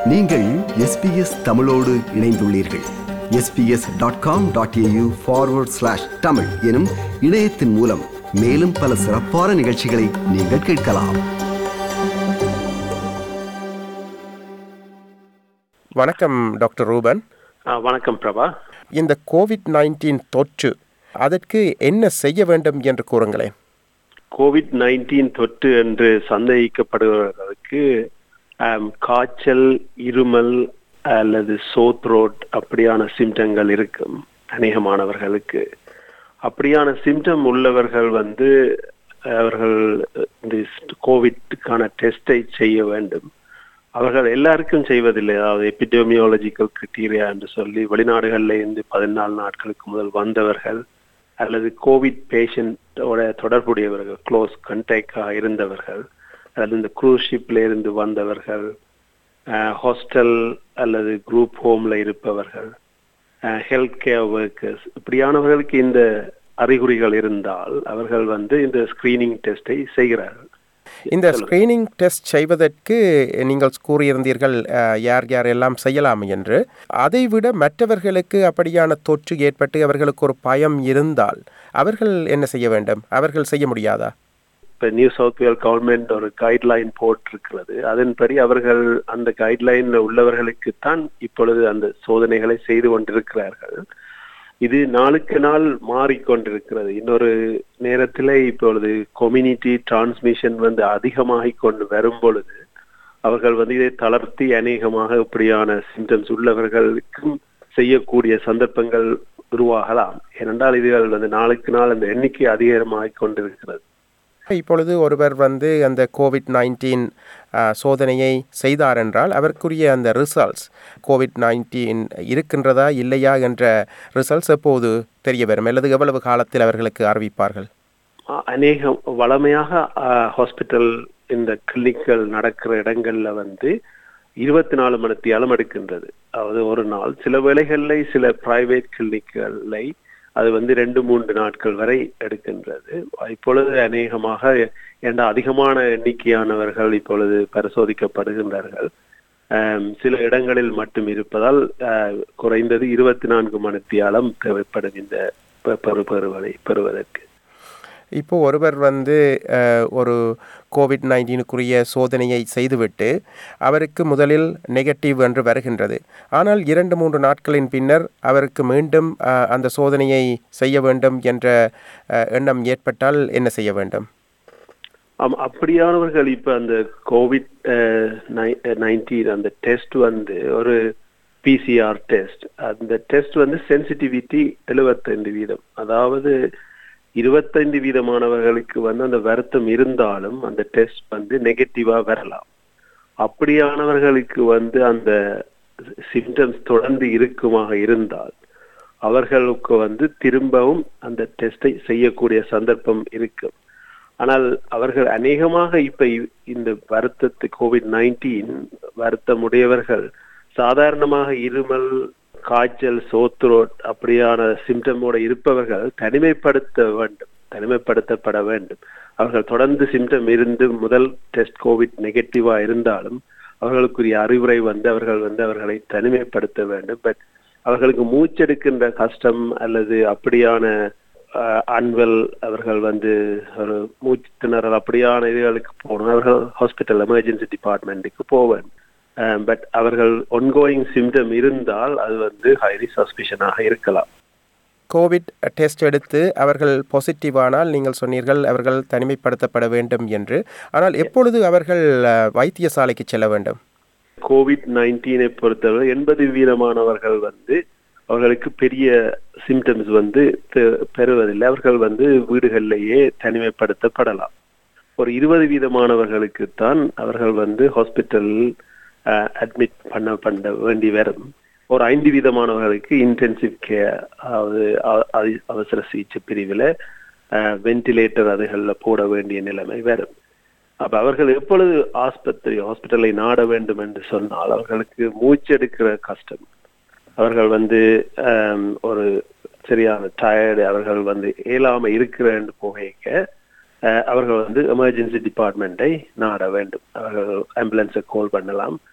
நீங்கள் எஸ்பிஎஸ் தமிழோடு இணைந்துள்ளீர்கள் SBS dot com dot AU forward slash Tamil எனும் இணையத்தின் மூலம் மேலும் பல சிறப்பான நிகழ்ச்சிகளை நீங்கள் கேட்கலாம் வணக்கம் டாக்டர் ரூபன் ஆ, வணக்கம் பிரபா இந்த கோவிட் நைன்டீன் தொற்று அதற்கு என்ன செய்ய வேண்டும் என்று கூறுங்களேன் கோவிட் நைன்டீன் தொற்று என்று சந்தேகிக்கப்படுபவர்களுக்கு ஆம், காய்ச்சல் இருமல் அல்லது சோத்ரோட் அப்படியான சிம்டங்கள் இருக்கும் அநேகமானவர்களுக்கு அப்படியான சிம்டம் உள்ளவர்கள் வந்து அவர்கள் இந்த கோவிட்கான டெஸ்டை செய்ய வேண்டும் அவர்கள் எல்லாருக்கும் செய்வதில்லை அதாவது எபிடெமியாலஜிக்கல் கிரிட்டீரியா என்று சொல்லி வெளிநாடுகளில் இருந்து பதினாலு நாட்களுக்கு முதல் வந்தவர்கள் அல்லது கோவிட் பேஷண்டோட தொடர்புடையவர்கள் க்ளோஸ் கண்டேக்டாக இருந்தவர்கள் அல்லது இந்த க்ரூஸ் ஷிப்ல இருந்து வந்தவர்கள் ஹாஸ்டல் அல்லது குரூப் ஹோம்ல இருப்பவர்கள் ஹெல்த் கேர் ஒர்க்கர்ஸ் இப்படியானவர்களுக்கு இந்த அறிகுறிகள் இருந்தால் அவர்கள் வந்து இந்த ஸ்கிரீனிங் டெஸ்டை செய்கிறார்கள் இந்த ஸ்கிரீனிங் டெஸ்ட் செய்வதற்கு நீங்கள் கூறியிருந்தீர்கள் அஹ், யார் யார் எல்லாம் செய்யலாம் என்று அதைவிட மற்றவர்களுக்கு அப்படியான தொற்று ஏற்பட்டு அவர்களுக்கு ஒரு பயம் இருந்தால் அவர்கள் என்ன செய்ய வேண்டும் அவர்கள் செய்ய முடியாதா இப்ப நியூ சவுத் வேல் கவர்மெண்ட் ஒரு கைட்லைன் போட்டிருக்கிறது அதன்படி அவர்கள் அந்த கைட்லைன்ல உள்ளவர்களுக்குத்தான் இப்பொழுது அந்த சோதனைகளை செய்து கொண்டிருக்கிறார்கள் இது நாளுக்கு நாள் மாறிக்கொண்டிருக்கிறது இன்னொரு நேரத்தில் இப்பொழுது கம்யூனிட்டி டிரான்ஸ்மிஷன் வந்து அதிகமாகிக் கொண்டு வரும் பொழுது அவர்கள் வந்து இதை தளர்த்தி அநேகமாக இப்படியான சிம்டம்ஸ் உள்ளவர்களுக்கும் செய்யக்கூடிய சந்தர்ப்பங்கள் உருவாகலாம் ஏனென்றால் இதுகள் வந்து நாளுக்கு நாள் அந்த எண்ணிக்கை அதிகமாகிக் கொண்டிருக்கிறது இப்பொழுது ஒருவர் வந்து அந்த கோவிட் நைன்டீன் சோதனையை செய்தார் என்றால் அவருக்குரிய அந்த ரிசல்ட்ஸ் கோவிட் நைன்டீன் இருக்கின்றதா இல்லையா என்ற ரிசல்ட்ஸ் எப்போது தெரிய வரும் அல்லது எவ்வளவு காலத்தில் அவர்களுக்கு அறிவிப்பார்கள் அ- அநேகம் வளமையாக ஹாஸ்பிட்டல் இந்த கிளினிக்கள் நடக்கிற இடங்கள்ல வந்து இருபத்தி நாலு மணித்தியாலம் எடுக்கின்றது அதாவது ஒரு நாள் சில வேளைகள்ல சில பிரைவேட் கிளினிக்களை அது வந்து ரெண்டு மூன்று நாட்கள் வரை எடுக்கின்றது இப்பொழுது அநேகமாக ஏண்டா அதிகமான எண்ணிக்கையானவர்கள் இப்பொழுது பரிசோதிக்கப்படுகின்றார்கள் ஆம், சில இடங்களில் மட்டும் இருப்பதால் ஆ, குறைந்தது இருபத்தி நான்கு மணித்தியாலம் தேவைப்படும் இந்த பெ- பெறு பெறுவதை பெறுவதற்கு இப்போ ஒருவர் வந்து அஹ், ஒரு கோவிட் நைன்டீனுக்குரிய சோதனையை செய்துவிட்டு அவருக்கு முதலில் நெகட்டிவ் என்று வருகின்றது ஆனால் இரண்டு மூன்று நாட்களின் பின்னர் அவருக்கு மீண்டும் அஹ், அந்த சோதனையை செய்ய வேண்டும் என்ற அஹ், எண்ணம் ஏற்பட்டால் என்ன செய்ய வேண்டும் ஆமா அப்படியானவர்கள் இப்ப அந்த கோவிட் நைன்டீன் அந்த டெஸ்ட் வந்து ஒரு பிசிஆர் டெஸ்ட் அந்த டெஸ்ட் வந்து சென்சிட்டிவிட்டி 75 வீதம் அதாவது இருபத்தைந்து வீதமானவர்களுக்கு வந்து அந்த வருத்தம் இருந்தாலும் அந்த டெஸ்ட் வந்து நெகட்டிவா வரலாம் அப்படியானவர்களுக்கு வந்து அந்த சிம்டம்ஸ் தொடர்ந்து இருக்குமாக இருந்தால் அவர்களுக்கு வந்து திரும்பவும் அந்த டெஸ்டை செய்யக்கூடிய சந்தர்ப்பம் இருக்கும் ஆனால் அவர்கள் அநேகமாக இப்ப இ- இந்த வருத்தத்து கோவிட் நைன்டீன் வருத்தம் உடையவர்கள் சாதாரணமாக இருமல் காய்ச்சல் சோத்ரோட் அப்படியான சிம்டமோட இருப்பவர்கள் தனிமைப்படுத்த வேண்டும் தனிமைப்படுத்தப்பட வேண்டும் அவர்கள் தொடர்ந்து சிம்டம் இருந்து முதல் டெஸ்ட் கோவிட் நெகட்டிவா இருந்தாலும் அவர்களுக்குரிய அறிவுரை வந்து அவர்கள் வந்து அவர்களை தனிமைப்படுத்த வேண்டும் பட் அவர்களுக்கு மூச்செடுக்கின்ற கஷ்டம் அல்லது அப்படியான அன்வெல் அவர்கள் வந்து ஒரு மூச்சு திணறல் அப்படியான இதுகளுக்கு போகணும் அவர்கள் ஹாஸ்பிட்டல் எமர்ஜென்சி டிபார்ட்மெண்ட்டுக்கு போவேன் பட் அவர்கள் ஒன்கோயிங் சிம்டம் இருந்தால் அது வந்து ஹைலி சஸ்பிஷனாக இருக்கலாம் கோவிட் டெஸ்ட் எடுத்து அவர்கள் பாசிட்டிவ் ஆனால் நீங்கள் சொன்னீர்கள் அவர்கள் தனிமைப்படுத்தப்பட வேண்டும் என்று ஆனால் எப்பொழுது அவர்கள் அஹ், வைத்தியசாலைக்கு செல்ல வேண்டும் கோவிட் நைன்டீனை பொறுத்தவரை எண்பது வீதமானவர்கள் வந்து அவர்களுக்கு பெரிய சிம்டம்ஸ் வந்து பெ- பெறுவதில்லை அவர்கள் வந்து வீடுகளிலேயே தனிமைப்படுத்தப்படலாம் ஒரு இருபது வீதமானவர்களுக்கு தான் அவர்கள் வந்து ஹாஸ்பிட்டல் அட்மிட் பண்ண பண்ண வேண்டி வரும் ஒரு ஐந்து வீதமானவர்களுக்கு இன்டென்சிவ் கேர் அதாவது அ- அதி- அவசர சிகிச்சை பிரிவில் வென்டிலேட்டர் அதுகளில் போட வேண்டிய நிலைமை வரும் அப்ப அவர்கள் எப்பொழுது ஆஸ்பத்திரி ஹாஸ்பிட்டலை நாட வேண்டும் என்று சொன்னால் அவர்களுக்கு மூச்செடுக்கிற கஷ்டம் அவர்கள் வந்து ஆம், ஒரு சரியான டயர்டு அவர்கள் வந்து இயலாம இருக்கிறேன்னு போகைக்க அஹ், அவர்கள் வந்து எமர்ஜென்சி டிபார்ட்மெண்ட்டை நாட வேண்டும் அவர்கள் ஆம்புலன்ஸை கால் பண்ணலாம்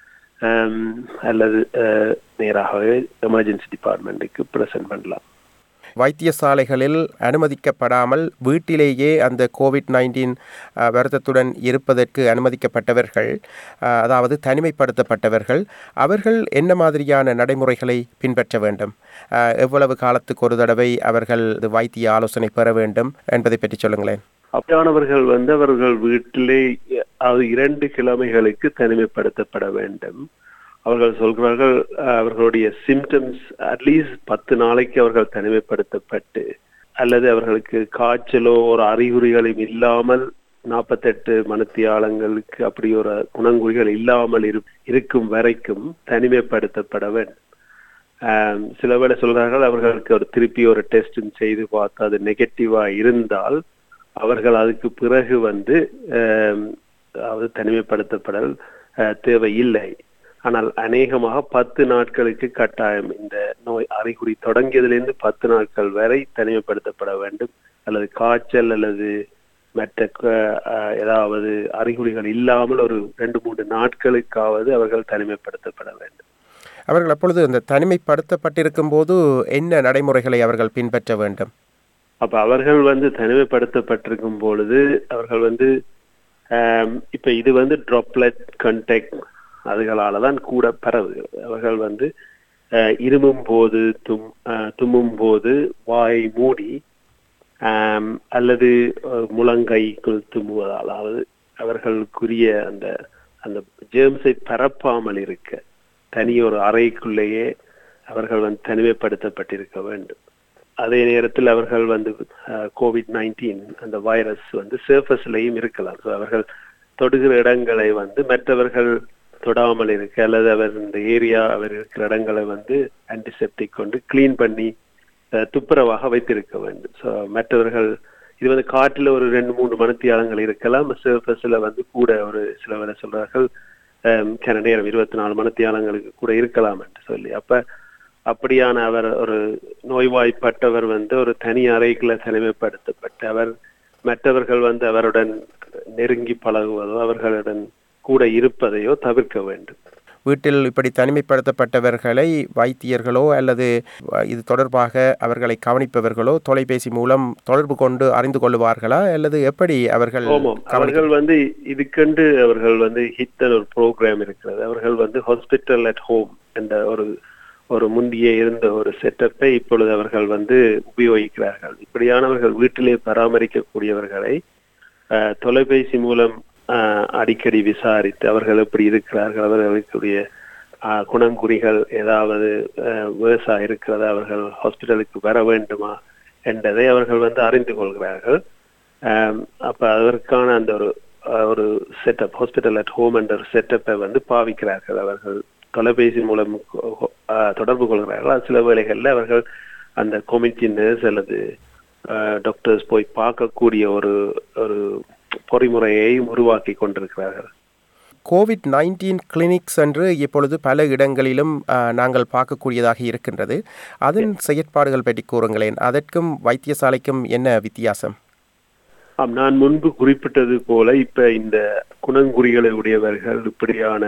ஆம், அல்லது அஹ், நேராகவே எமர்ஜென்சி டிபார்ட்மெண்ட்டுக்கு ப்ரெசென்ட் பண்ணலாம் வைத்தியசாலைகளில் அனுமதிக்கப்படாமல் வீட்டிலேயே அந்த கோவிட் நைன்டீன் வருத்தத்துடன் இருப்பதற்கு அனுமதிக்கப்பட்டவர்கள் அஹ், அதாவது தனிமைப்படுத்தப்பட்டவர்கள் அவர்கள் என்ன மாதிரியான நடைமுறைகளை பின்பற்ற வேண்டும் அஹ், எவ்வளவு காலத்துக்கு ஒரு தடவை அவர்கள் இது வைத்திய ஆலோசனை பெற வேண்டும் என்பதை பற்றி சொல்லுங்களேன் அப்படியானவர்கள் வந்து அவர்கள் வீட்டிலே அது இரண்டு கிழமைகளுக்கு தனிமைப்படுத்தப்பட வேண்டும் அவர்கள் சொல்கிறார்கள் அஹ், அவர்களுடைய சிம்டம்ஸ் அட்லீஸ்ட் பத்து நாளைக்கு அவர்கள் தனிமைப்படுத்தப்பட்டு அல்லது அவர்களுக்கு காய்ச்சலோ ஒரு அறிகுறிகளும் இல்லாமல் நாற்பத்தெட்டு மனத்தியாளங்களுக்கு அப்படி ஒரு குணங்குறிகள் இல்லாமல் இரு இருக்கும் வரைக்கும் தனிமைப்படுத்தப்பட வேண்டும் ஆம், சில வேளை சொல்கிறார்கள் அவர்களுக்கு ஒரு திருப்பி ஒரு டெஸ்ட் செய்து பார்த்து அது நெகட்டிவா இருந்தால் அவர்கள் அதுக்கு பிறகு வந்து ஆம், அதாவது தனிமைப்படுத்தப்படல் அஹ், தேவையில்லை ஆனால் அநேகமாக பத்து நாட்களுக்கு கட்டாயம் இந்த நோய் அறிகுறி தொடங்கியதிலிருந்து பத்து நாட்கள் வரை தனிமைப்படுத்தப்பட வேண்டும் அல்லது காய்ச்சல் அல்லது மற்ற க- அஹ், ஏதாவது அறிகுறிகள் இல்லாமல் ஒரு ரெண்டு மூன்று நாட்களுக்காவது அவர்கள் தனிமைப்படுத்தப்பட வேண்டும் அவர்கள் அப்பொழுது அந்த தனிமைப்படுத்தப்பட்டிருக்கும் போது என்ன நடைமுறைகளை அவர்கள் பின்பற்ற வேண்டும் அப்ப அவர்கள் வந்து தனிமைப்படுத்தப்பட்டிருக்கும் பொழுது அவர்கள் வந்து ஆம், இப்ப இது வந்து ட்ராப்லெட் கண்டெக்ட் அதுகளால தான் கூட பரவுகிறது அவர்கள் வந்து அஹ், இருமும் போது தும் அஹ், தும்மும் போது வாயை மூடி ஆம், அல்லது அஹ், முழங்கைக்குள் தும்முவதால் அதாவது அவர்களுக்குரிய அந்த அந்த ஜேம்ஸை பரப்பாமல் இருக்க தனி ஒரு அறைக்குள்ளேயே அவர்கள் வந்து தனிமைப்படுத்தப்பட்டிருக்க வேண்டும் அதே நேரத்தில் அவர்கள் வந்து கோவிட் நைன்டீன் அந்த வைரஸ் வந்து சர்ஃபஸ்லையும் இருக்கலாம் So, அவர்கள் தொடுகிற இடங்களை வந்து மற்றவர்கள் தொடாமல் இருக்க அல்லது அவர் இந்த ஏரியா அவர் இருக்கிற இடங்களை வந்து ஆன்டிசெப்டிக் கொண்டு க்ளீன் பண்ணி அஹ், துப்புரவாக வைத்திருக்க வேண்டும் ஸோ மற்றவர்கள் இது வந்து காற்றுல ஒரு ரெண்டு மூணு மணித்தியாலங்கள் இருக்கலாம் சர்ஃபஸ்ல வந்து கூட ஒரு சில வேலை சொல்றார்கள் அஹ், கன நேரம் இருபத்தி நாலு மணித்தியாலங்களுக்கு கூட இருக்கலாம் என்று சொல்லி அப்ப அப்படியான அவர் ஒரு நோய்வாய்ப்பட்டவர் வந்து ஒரு தனி அறைக்குள்ள தனிமைப்படுத்தப்பட்டு அவர் மற்றவர்கள் வந்து அவருடன் நெருங்கி பழகுவதோ அவர்களுடன் கூட இருப்பதையோ தவிர்க்க வேண்டும் வீட்டில் இப்படி தனிமைப்படுத்தப்பட்டவர்களை வைத்தியர்களோ அல்லது அஹ், இது தொடர்பாக அவர்களை கவனிப்பவர்களோ தொலைபேசி மூலம் தொடர்பு கொண்டு அறிந்து கொள்வார்களா அல்லது எப்படி அவர்கள் ஆமாம் கவனிக்க அவர்கள் வந்து இதுக்கென்று அவர்கள் வந்து ஹித்தன் ஒரு ப்ரோக்ராம் இருக்கிறது அவர்கள் வந்து ஹாஸ்பிட்டல் அட் ஹோம் என்ற ஒரு ஒரு முந்திய இருந்த ஒரு செட்டப்பை இப்பொழுது அவர்கள் வந்து உபயோகிக்கிறார்கள் இப்படியானவர்கள் வீட்டிலே பராமரிக்கக்கூடியவர்களை அஹ், தொலைபேசி மூலம் அஹ், அடிக்கடி விசாரித்து அவர்கள் எப்படி இருக்கிறார்கள் அவர்களுக்குரிய அஹ், குணங்குறிகள் ஏதாவது வேர்ஸா இருக்கிறதா அவர்கள் ஹாஸ்பிட்டலுக்கு வர வேண்டுமா என்பதை அவர்கள் வந்து அறிந்து கொள்கிறார்கள் ஆம், அப்ப அதற்கான அந்த ஒரு அஹ், ஒரு செட்டப் ஹாஸ்பிட்டல் அட் ஹோம் என்ற ஒரு செட்டப்பை வந்து பாவிக்கிறார்கள் அவர்கள் தொலைபேசி மூலம் கொ- அஹ், தொடர்பு கொள்கிறார்கள் அது சில வேளைகளில் அவர்கள் அந்த கம்யூனிட்டி நர்ஸ் அல்லது டாக்டர்ஸ் போய் பார்க்கக்கூடிய ஒரு ஒரு பொறிமுறையை உருவாக்கி கொண்டிருக்கிறார்கள் கோவிட் நைன்டீன் கிளினிக்ஸ் என்று இப்பொழுது பல இடங்களிலும் அஹ், நாங்கள் பார்க்கக்கூடியதாக இருக்கின்றது அதன் செயற்பாடுகள் பற்றி கூறுங்களேன் அதற்கும் வைத்தியசாலைக்கும் என்ன வித்தியாசம் ஆம் நான் முன்பு குறிப்பிட்டது போல இப்ப இந்த குணங்குறிகளை உடையவர்கள் இப்படியான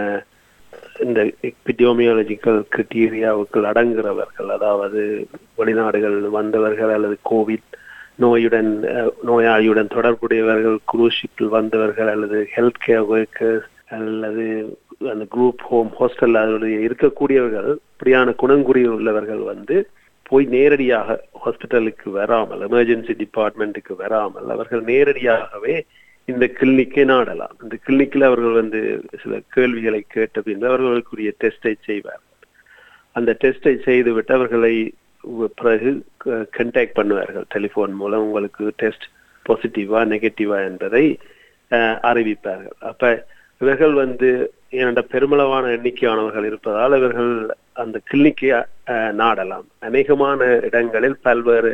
இந்த எபிடியோமியாலஜிக்கல் கிரிட்டீரியாவுக்குள் அடங்குகிறவர்கள் அதாவது வெளிநாடுகள் வந்தவர்கள் அல்லது கோவிட் நோயுடன் அஹ், நோயாளியுடன் தொடர்புடையவர்கள் குரூஷிப்பில் வந்தவர்கள் அல்லது ஹெல்த் கேர் ஒர்க்கர்ஸ் அல்லது அந்த குரூப் ஹோம் ஹாஸ்டல் அதனுடைய இருக்கக்கூடியவர்கள் இப்படியான குணங்குறிகள் உள்ளவர்கள் வந்து போய் நேரடியாக ஹாஸ்பிட்டலுக்கு வராமல் எமர்ஜென்சி டிபார்ட்மெண்ட்டுக்கு வராமல் அவர்கள் நேரடியாகவே இந்த கிளினிக்கை நாடலாம் இந்த கிளினிக்கில் அவர்கள் வந்து சில கேள்விகளை கேட்ட பின்பு அவர்களுக்குரிய டெஸ்டை செய்வார் அந்த டெஸ்டை செய்துவிட்டு அவர்களை உ- பிறகு கண்டாக்ட் பண்ணுவார்கள் டெலிஃபோன் மூலம் உங்களுக்கு டெஸ்ட் பாசிட்டிவா நெகட்டிவா என்பதை அஹ், அறிவிப்பார்கள் அப்ப இவர்கள் வந்து இரண்ட பெருமளவான எண்ணிக்கையானவர்கள் இருப்பதால் இவர்கள் அந்த கிளினிக்கை அஹ், நாடலாம் அநேகமான இடங்களில் பல்வேறு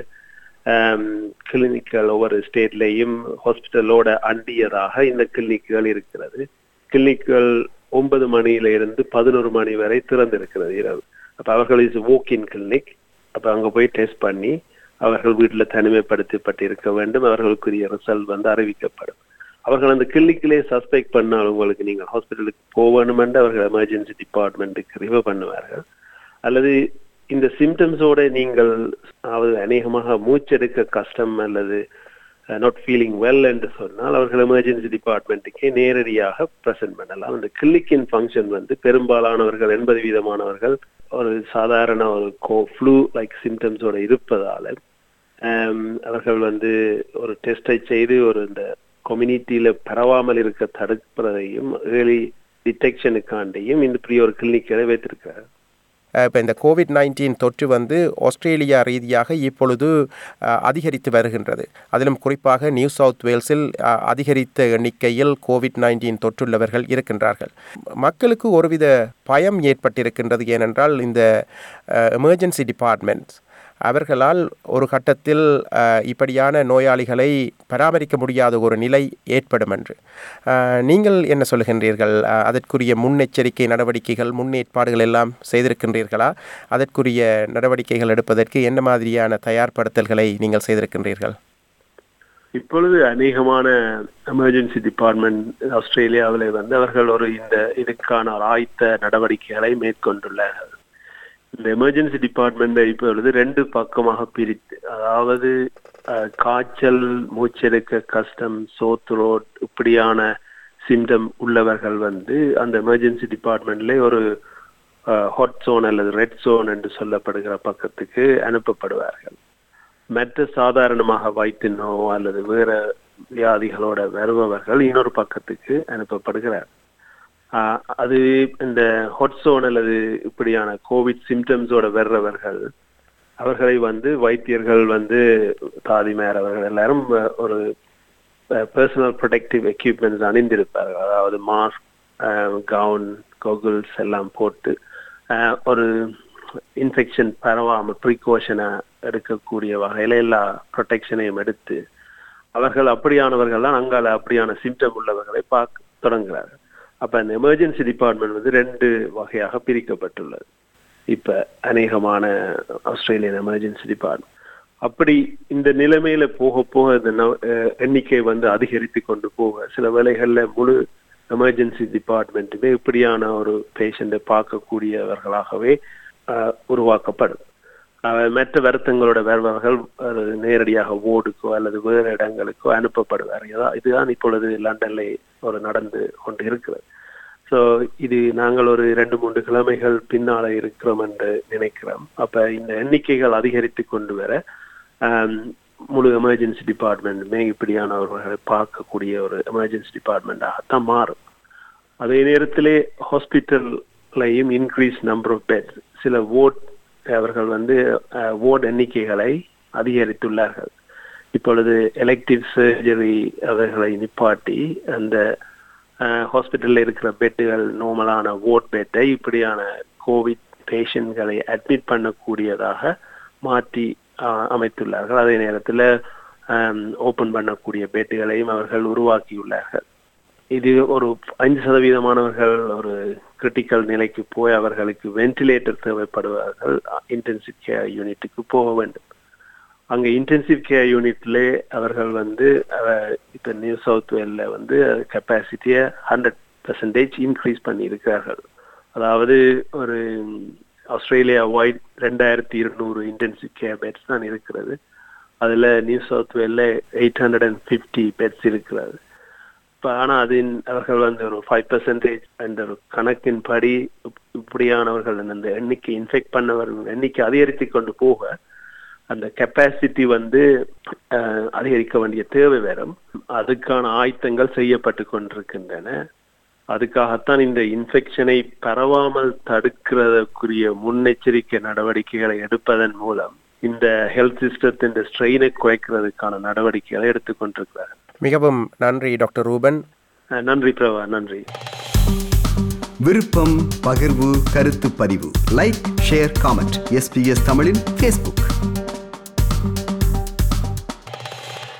கிளினிக்கள் ஒவ்வொரு ஸ்டேட்லேயும் ஹாஸ்பிட்டலோட அண்டியதாக இந்த கிளினிக்குகள் இருக்கிறது கிளினிக்குகள் ஒன்பது மணியில இருந்து பதினோரு மணி வரை திறந்திருக்கிறது இரவு அப்ப அவர்கள் இஸ் இன் கிளினிக் அப்ப அங்க போய் டெஸ்ட் பண்ணி அவர்கள் வீட்டுல தனிமைப்படுத்தப்பட்டு இருக்க வேண்டும் அவர்களுக்குரிய ரிசல்ட் வந்து அறிவிக்கப்படும் அவர்கள் அந்த கிளினிக்கிலே சஸ்பெக்ட் பண்ணால் உங்களுக்கு நீங்கள் ஹாஸ்பிட்டலுக்கு போகணுமென்று அவர்கள் எமர்ஜென்சி டிபார்ட்மெண்ட்டுக்கு ரிவர் பண்ணுவார்கள் அல்லது இந்த சிம்டம்ஸோட நீங்கள் அதாவது அநேகமாக மூச்செடுக்க கஷ்டம் அல்லது நாட் ஃபீலிங் வெல் என்று சொன்னால் அவர்கள் எமர்ஜென்சி டிபார்ட்மெண்ட்டுக்கே நேரடியாக ப்ரெசென்ட் பண்ணலாம் அந்த கிளினிக்கின் ஃபங்க்ஷன் வந்து பெரும்பாலானவர்கள் எண்பது வீதமானவர்கள் ஒரு சாதாரண ஒரு கோ ஃப்ளூ லைக் சிம்டம்ஸோட இருப்பதால ஆம், அவர்கள் வந்து ஒரு டெஸ்டை செய்து ஒரு இந்த கம்யூனிட்டியில பரவாமல் இருக்க தடுப்பதையும் ஏர்லி டிடெக்ஷனுக்காண்டியும் இந்த இப்படி ஒரு கிளினிக்கை வைத்திருக்கிறார் இப்போ இந்த கோவிட் நைன்டீன் தொற்று வந்து ஆஸ்திரேலியா ரீதியாக இப்பொழுது அஹ், அதிகரித்து வருகின்றது அதிலும் குறிப்பாக நியூ சவுத் வேல்ஸில் அஹ், அதிகரித்த எண்ணிக்கையில் கோவிட் நைன்டீன் தொற்றுள்ளவர்கள் இருக்கின்றார்கள் மக்களுக்கு ஒருவித பயம் ஏற்பட்டிருக்கின்றது ஏனென்றால் இந்த எமர்ஜென்சி டிபார்ட்மெண்ட்ஸ் அவர்களால் ஒரு கட்டத்தில் அஹ், இப்படியான நோயாளிகளை பராமரிக்க முடியாத ஒரு நிலை ஏற்படும் என்று அஹ், நீங்கள் என்ன சொல்கின்றீர்கள் அஹ், அதற்குரிய முன்னெச்சரிக்கை நடவடிக்கைகள் முன்னேற்பாடுகள் எல்லாம் செய்திருக்கின்றீர்களா அதற்குரிய நடவடிக்கைகள் எடுப்பதற்கு என்ன மாதிரியான தயார்படுத்தல்களை நீங்கள் செய்திருக்கின்றீர்கள் இப்பொழுது அநேகமான எமர்ஜென்சி டிபார்ட்மெண்ட் ஆஸ்திரேலியாவில் வந்து அவர்கள் ஒரு இந்த இதுக்கான ஒரு ஆயத்த நடவடிக்கைகளை மேற்கொண்டுள்ளார்கள் இந்த எமர்ஜென்சி டிபார்ட்மெண்ட் இப்பொழுது ரெண்டு பக்கமாக பிரித்து அதாவது அஹ், காய்ச்சல் மூச்செடுக்க கஷ்டம் சோத்ரோட் இப்படியான சிம்டம் உள்ளவர்கள் வந்து அந்த எமர்ஜென்சி டிபார்ட்மெண்ட்ல ஒரு ஹாட் zone அல்லது ரெட் zone என்று சொல்லப்படுகிற பக்கத்துக்கு அனுப்பப்படுவார்கள் மற்ற சாதாரணமாக வயிற்று நோவோ அல்லது வேற வியாதிகளோட வருபவர்கள் இன்னொரு பக்கத்துக்கு அனுப்பப்படுகிறார் ஆஹ் அது இந்த ஹாட் zone அல்லது இப்படியான கோவிட் சிம்டம்ஸோட வர்றவர்கள் அவர்களை வந்து வைத்தியர்கள் வந்து தாதிமார் அவர்கள் எல்லாரும் அஹ், ஒரு பர்சனல் ப்ரொடெக்டிவ் எக்யூப்மெண்ட்ஸ் அணிந்திருப்பார்கள் அதாவது மாஸ்க் கவுன் கோகுல்ஸ் எல்லாம் போட்டு அஹ், ஒரு இன்ஃபெக்ஷன் பரவாமல் ப்ரிகாஷனை எடுக்கக்கூடிய வகையில எல்லா ப்ரொடெக்ஷனையும் எடுத்து அவர்கள் அப்படியானவர்கள் தான் அங்கால அப்படியான சிம்டம் உள்ளவர்களை பார்க்க தொடங்குகிறார்கள் அப்ப அந்த எமர்ஜென்சி டிபார்ட்மெண்ட் வந்து ரெண்டு வகையாக பிரிக்கப்பட்டுள்ளது இப்ப அநேகமான ஆஸ்திரேலியன் எமர்ஜென்சி டிபார்ட்மெண்ட் அப்படி இந்த நிலைமையில போக போக இந்த நவ- அஹ் எண்ணிக்கை வந்து அதிகரித்து கொண்டு போக சில வேளைகள்ல முழு எமர்ஜென்சி டிபார்ட்மெண்ட்டுமே இப்படியான ஒரு பேஷண்ட்டை பார்க்கக்கூடியவர்களாகவே அஹ், உருவாக்கப்படும் அஹ், மற்ற வருத்தங்களோட வருபவர்கள் ஒரு நேரடியாக ஓடுக்கோ அல்லது வேறு இடங்களுக்கோ அனுப்பப்படுவார் இதா- இதுதான் இப்பொழுது லண்டன்ல ஒரு நடந்து கொண்டு இருக்கிறது ஸோ இது நாங்கள் ஒரு இரண்டு மூன்று கிழமைகள் பின்னால இருக்கிறோம் என்று நினைக்கிறோம் அப்ப இந்த எண்ணிக்கைகள் அதிகரித்து கொண்டு வர ஆம், முழு எமர்ஜென்சி டிபார்ட்மெண்ட்டுமே இப்படியானவர்களை பார்க்கக்கூடிய ஒரு எமர்ஜென்சி டிபார்ட்மெண்ட்டாகத்தான் மாறும் அதே நேரத்திலே ஹாஸ்பிட்டல்லையும் இன்க்ரீஸ் நம்பர் ஆஃப் பெட்ஸ் சில ஓட் அவர்கள் வந்து ஓட் எண்ணிக்கைகளை அதிகரித்துள்ளார்கள் இப்பொழுது எலெக்டிவ் சர்ஜரி அவர்களை நிப்பாட்டி அந்த ஹாஸ்பிட்டல்ல இருக்கிற பெட்டுகள் நார்மலான ஓட் பெட்டை இப்படியான கோவிட் பேஷண்ட்களை அட்மிட் பண்ணக்கூடியதாக மாற்றி ஆஹ், அமைத்துள்ளார்கள் அதே நேரத்தில் ஓபன் பண்ணக்கூடிய பெட்டுகளையும் அவர்கள் உருவாக்கியுள்ளார்கள் இது ஒரு ஐந்து சதவீதமானவர்கள் ஒரு கிரிட்டிக்கல் நிலைக்கு போய் அவர்களுக்கு வென்டிலேட்டர் தேவைப்படுவார்கள் இன்டென்சிவ் கேர் யூனிட்டுக்கு போக வேண்டும் அங்க இன்டென்சிவ் கேர் யூனிட்ல அவர்கள் வந்து அஹ், இப்ப நியூ சவுத் வேல்ல வந்து கெப்பாசிட்டியை ஹண்ட்ரட் பெர்சன்டேஜ் இன்க்ரீஸ் பண்ணி இருக்கிறார்கள் அதாவது ஒரு ஆஸ்திரேலியா வைட் ரெண்டாயிரத்தி இருநூறு இன்டென்சிவ் கேர் பெட்ஸ் தான் இருக்கிறது அதுல நியூ சவுத் வேல்ல eight hundred and fifty beds இருக்கிறது இப்ப ஆனா அது அவர்கள் வந்து ஒரு ஃபைவ் பெர்சன்டேஜ் அந்த ஒரு கணக்கின் படி இப்- இப்படியானவர்கள் அந்த எண்ணிக்கை இன்ஃபெக்ட் பண்ணவர்கள் எண்ணிக்கை அதிகரித்து கொண்டு போக அந்த கெப்பாசிட்டி வந்து அஹ், அதிகரிக்க வேண்டிய தேவை வரும் அதுக்கான ஆயத்தங்கள் செய்யப்பட்டு கொண்டிருக்கின்றன அதுக்காகத்தான் இந்த இன்ஃபெக்ஷனை பரவாமல் தடுக்கிறதுக்குரிய முன்னெச்சரிக்கை நடவடிக்கைகளை எடுப்பதன் மூலம் இந்த ஹெல்த் சிஸ்டத்தின் ஸ்ட்ரெயினை குறைக்கிறதுக்கான நடவடிக்கைகளை எடுத்துக்கொண்டிருக்கிறார்கள் மிகவும் நன்றி டாக்டர் ரூபன் அஹ், நன்றி பிரபா நன்றி விருப்பம் பகிர்வு கருத்து பதிவு லைக் ஷேர் காமெண்ட் எஸ்பிஎஸ் தமிழின் ஃபேஸ்புக்